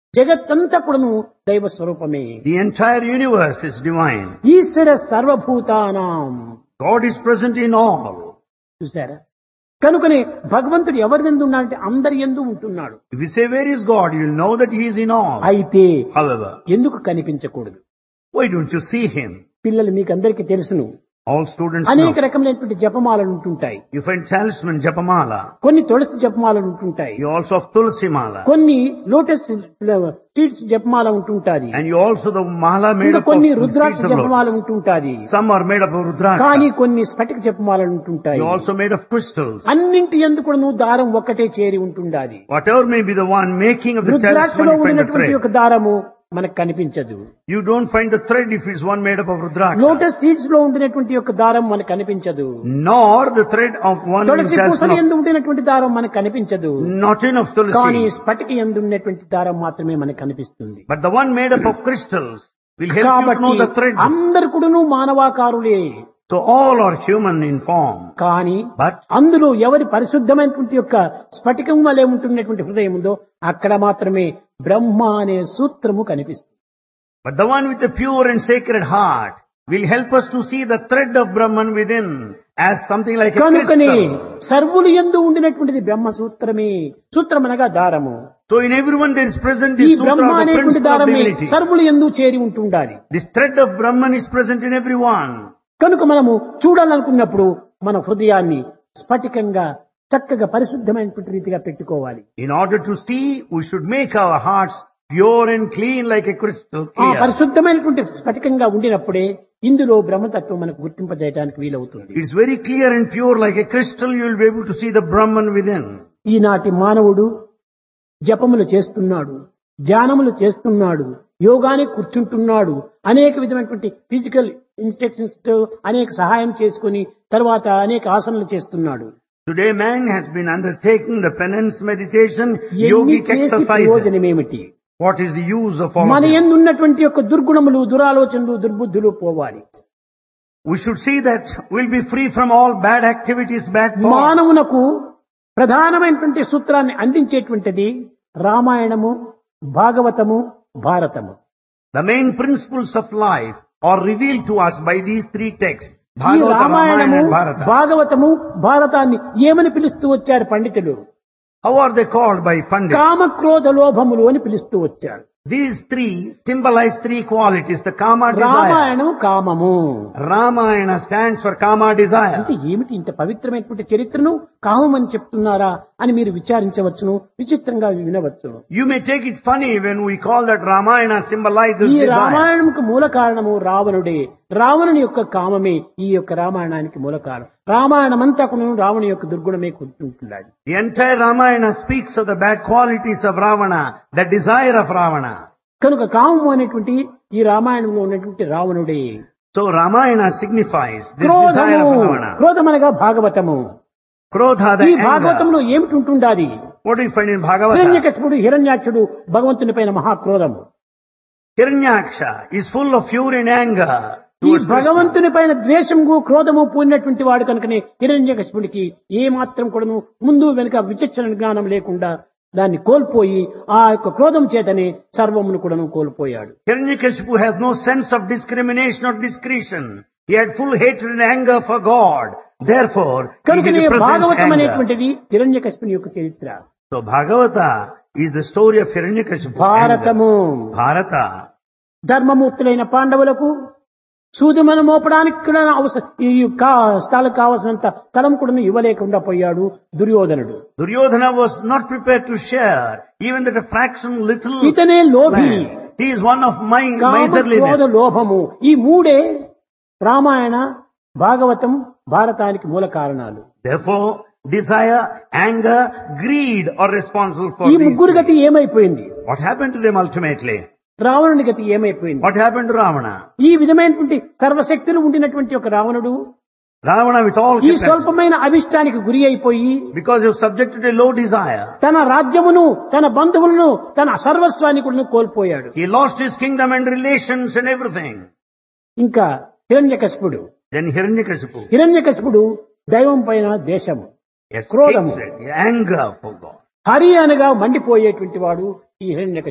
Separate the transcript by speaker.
Speaker 1: జగత్తంతా కూడాను దైవ స్వరూపమే
Speaker 2: The entire universe is divine.
Speaker 1: ఈశ్వర సర్వభూతానాం
Speaker 2: God is present in all.
Speaker 1: చూసారా కనుకనే భగవంతుడు ఎవరి ఎందు ఉన్నాడంటే అందరి ఎందు ఉంటున్నాడు
Speaker 2: If you say where is God, you'll know that He is in all.
Speaker 1: అయితే
Speaker 2: However,
Speaker 1: ఎందుకు కనిపించకూడదు
Speaker 2: why don't you see Him?
Speaker 1: పిల్లలు మీకు అందరికీ తెలుసును
Speaker 2: All students
Speaker 1: అనేక
Speaker 2: know.
Speaker 1: రకమైనటువంటి జపమాలలు ఉంటుంటాయి
Speaker 2: You find talisman Japamala.
Speaker 1: కొన్ని తులసి జపమాలలు ఉంటుంటాయి
Speaker 2: You also have Tulsi Mala.
Speaker 1: కొన్ని లోటస్ సీడ్స్ జపమాల ఉంటుంటాది
Speaker 2: And you also the mala made
Speaker 1: ఇంకా
Speaker 2: up
Speaker 1: కొన్ని
Speaker 2: of
Speaker 1: రుద్రాక్ష
Speaker 2: seeds of
Speaker 1: జపమాల
Speaker 2: lotus.
Speaker 1: ఉంటుంటాది
Speaker 2: Some are made up of
Speaker 1: కానీ
Speaker 2: rudraksha.
Speaker 1: కొన్ని స్ఫటిక జపమాలలు ఉంటుంటాయి
Speaker 2: You also made of crystals.
Speaker 1: అన్నింటి ఎందుకు కూడాను దారం ఒక్కటే చేరి ఉంటుండాది
Speaker 2: Whatever may be the one making of the
Speaker 1: రుద్రాక్షలో
Speaker 2: talisman, you find the
Speaker 1: ఉన్నటువంటి
Speaker 2: thread.
Speaker 1: ఒక దారము మనకు కనిపించదు
Speaker 2: You don't find the thread if it's one made up of rudraksha.
Speaker 1: Lotus seeds లో ఉండినటువంటి యొక్క దారం మనకు కనిపించదు
Speaker 2: Nor the thread of one
Speaker 1: తులసి పూసలు
Speaker 2: talisman.
Speaker 1: ఎందు ఉండినటువంటి దారం మనకు కనిపించదు
Speaker 2: of- Not enough
Speaker 1: కానీ
Speaker 2: tulsi.
Speaker 1: స్ఫటిక ఎందు ఉన్నటువంటి దారం మాత్రమే మనకు కనిపిస్తుంది
Speaker 2: But the one made up of crystals will help you to
Speaker 1: కాబట్టి
Speaker 2: know the thread.
Speaker 1: అందరు కూడాను మానవాకారులే
Speaker 2: So all are human in form.
Speaker 1: కానీ
Speaker 2: But
Speaker 1: అందులో ఎవరి పరిశుద్ధమైనటువంటి యొక్క స్ఫటికం వలె ఉంటున్నటువంటి హృదయం ఉందో అక్కడ మాత్రమే బ్రహ్మ అనే సూత్రము కనిపిస్తుంది
Speaker 2: But the one with the pure and sacred heart will help us to see the thread of Brahman within as something like a
Speaker 1: కనుకనే
Speaker 2: crystal.
Speaker 1: సర్వులు ఎందు ఉండినటువంటిది బ్రహ్మ సూత్రమే సూత్రం అనగా దారము
Speaker 2: So in everyone there is present
Speaker 1: ఈ
Speaker 2: the
Speaker 1: Brahma
Speaker 2: sutra of the
Speaker 1: అనేటువంటి
Speaker 2: principle of
Speaker 1: దారమే
Speaker 2: divinity.
Speaker 1: సర్వులు ఎందు చేరి ఉంటుండాలి
Speaker 2: This thread of Brahman is present in everyone.
Speaker 1: కనుక మనము చూడాలనుకున్నప్పుడు మన హృదయాన్ని స్ఫటికంగా చక్కగా పరిశుద్ధమైనటువంటి రీతిగా పెట్టుకోవాలి
Speaker 2: In order to see, we should make our hearts pure and clean like a crystal
Speaker 1: ఆ
Speaker 2: clear.
Speaker 1: పరిశుద్ధమైనటువంటి స్ఫటికంగా ఉండినప్పుడే ఇందులో బ్రహ్మతత్వం మనకు గుర్తింపజేయడానికి వీలవుతుంది
Speaker 2: It's very clear and pure like a crystal. You will be able to see the Brahman within.
Speaker 1: ఈనాటి మానవుడు జపములు చేస్తున్నాడు ధ్యానములు చేస్తున్నాడు యోగానికి కూర్చుంటున్నాడు అనేక విధమైనటువంటి ఫిజికల్ ఇన్స్ట్రక్షన్స్ తో అనేక సహాయం చేసుకుని తర్వాత అనేక ఆసనలు చేస్తున్నాడు
Speaker 2: Today man has been undertaking the penance meditation,
Speaker 1: ఎన్ని
Speaker 2: yogic
Speaker 1: చేసి
Speaker 2: exercises.
Speaker 1: ప్రయోజనం ఏమిటి
Speaker 2: What is the use of all
Speaker 1: మన
Speaker 2: of this?
Speaker 1: ఎందు ఉన్నటువంటి యొక్క దుర్గుణములు దురాలోచనలు దుర్బుద్ధులు పోవాలి
Speaker 2: We should see that we'll be free from all bad activities, bad thoughts.
Speaker 1: మానవునకు ప్రధానమైనటువంటి సూత్రాన్ని అందించేటువంటిది రామాయణము భాగవతము భారతము
Speaker 2: The main principles of life are revealed to us by these three texts.
Speaker 1: ఈ
Speaker 2: Bhagavata, Ramayana
Speaker 1: రామాయణము
Speaker 2: and Bharata.
Speaker 1: భాగవతము భారతాన్ని ఏమని పిలుస్తూ వచ్చారు పండితులు
Speaker 2: How are they called by Pandit?
Speaker 1: కామక్రోధ లోభములు అని పిలుస్తూ వచ్చారు
Speaker 2: These three symbolize three qualities. The Kama desire.
Speaker 1: Ramayanam కామము
Speaker 2: Ramayana stands for Kama desire.
Speaker 1: అంటే ఏమిటి ఇంత పవిత్రమైనటువంటి చరిత్రను కామం అని చెప్తున్నారా అని మీరు విచారించవచ్చును విచిత్రంగా వినవచ్చును
Speaker 2: You may take it funny when we call that Ramayana symbolizes
Speaker 1: ఈ
Speaker 2: desire.
Speaker 1: రామాయణంకు మూల కారణము రావణుడే రావణుని యొక్క కామమే ఈ యొక్క రామాయణానికి మూల కారణం రామాయణమంతా కూడా రావణు యొక్క దుర్గుణమే కూర్చుంటున్నాడు
Speaker 2: The entire Ramayana speaks of the bad qualities of Ravana, the desire of Ravana.
Speaker 1: కనుక కామము అనేటువంటి ఈ రామాయణంలో ఉన్నటువంటి రావణుడే
Speaker 2: So Ramayana signifies this desire
Speaker 1: క్రోధము
Speaker 2: of Ravana.
Speaker 1: క్రోధమనగా భాగవతము
Speaker 2: Krodha,
Speaker 1: ఈ
Speaker 2: the anger.
Speaker 1: భాగవతంలో ఏమిటి ఉంటుండాది
Speaker 2: What do you find in Bhagavata?
Speaker 1: హిరణ్యకశిపుడు హిరణ్యాక్షుడు భగవంతుని పైన మహాక్రోధము
Speaker 2: Hiranyaksha is full of fury and anger.
Speaker 1: ఈ
Speaker 2: towards Krishna.
Speaker 1: భగవంతుని పైన ద్వేషము క్రోధము పూనినటువంటి వాడు కనుకనే హిరణ్యకశిపుడికి ఏ మాత్రం కూడాను ముందు వెనుక విచక్షణ జ్ఞానం లేకుండా దాన్ని కోల్పోయి ఆ యొక్క క్రోధం చేతనే సర్వమును కూడాను కోల్పోయాడు
Speaker 2: Hiranyakashipu has no sense of discrimination or discretion. He had full hatred and anger for God. Therefore, he
Speaker 1: కనుకనే
Speaker 2: represents
Speaker 1: భాగవతం
Speaker 2: anger.
Speaker 1: అనేటువంటిది హిరణ్యకశిపుని యొక్క చరిత్ర
Speaker 2: So Bhagavata is the story of Hiranyakashipu. anger.
Speaker 1: భారతము
Speaker 2: Bharata.
Speaker 1: ధర్మమూర్తులైన పాండవులకు సూదిమను మోపడానికి కూడా అవసరం ఈ కా- స్థలం కావలసినంత స్థలం కూడా ఇవ్వలేకుండా పోయాడు దుర్యోధనుడు
Speaker 2: Duryodhana was not prepared to share even that a fraction little
Speaker 1: ఇతనే లోభి
Speaker 2: land. He is one of my
Speaker 1: కామ, క్రోధ
Speaker 2: miserliness.
Speaker 1: లోభము ఈ మూడే రామాయణ భాగవతం భారతానికి మూల కారణాలు
Speaker 2: Therefore, desire, anger, greed are responsible for
Speaker 1: ఈ
Speaker 2: these.
Speaker 1: ముగ్గురు
Speaker 2: three.
Speaker 1: గతి ఏమైపోయింది
Speaker 2: What happened to them ultimately?
Speaker 1: రావణుని గతి ఏమైపోయింది
Speaker 2: What happened to Ravana?
Speaker 1: ఈ విధమైనటువంటి సర్వశక్తులు ఉండినటువంటి ఒక రావణుడు
Speaker 2: Ravana with all
Speaker 1: ఈ
Speaker 2: capacity,
Speaker 1: స్వల్పమైన అభిష్టానికి గురి అయిపోయి
Speaker 2: because he was subjected to a low desire.
Speaker 1: తన రాజ్యమును తన బంధువులను తన సర్వస్వాన్ని కూడా కోల్పోయాడు
Speaker 2: He lost his kingdom and relations and everything.
Speaker 1: ఇంకా హిరణ్యకశిపుడు
Speaker 2: Then Hiranyakashipu,
Speaker 1: హిరణ్యకశిపుడు దైవం పైన దేశము
Speaker 2: yes,
Speaker 1: క్రోధము.
Speaker 2: hatred, anger for God.
Speaker 1: Hari అనగా మండిపోయేటువంటి వాడు ఈ హిరణ్యకశిపుడు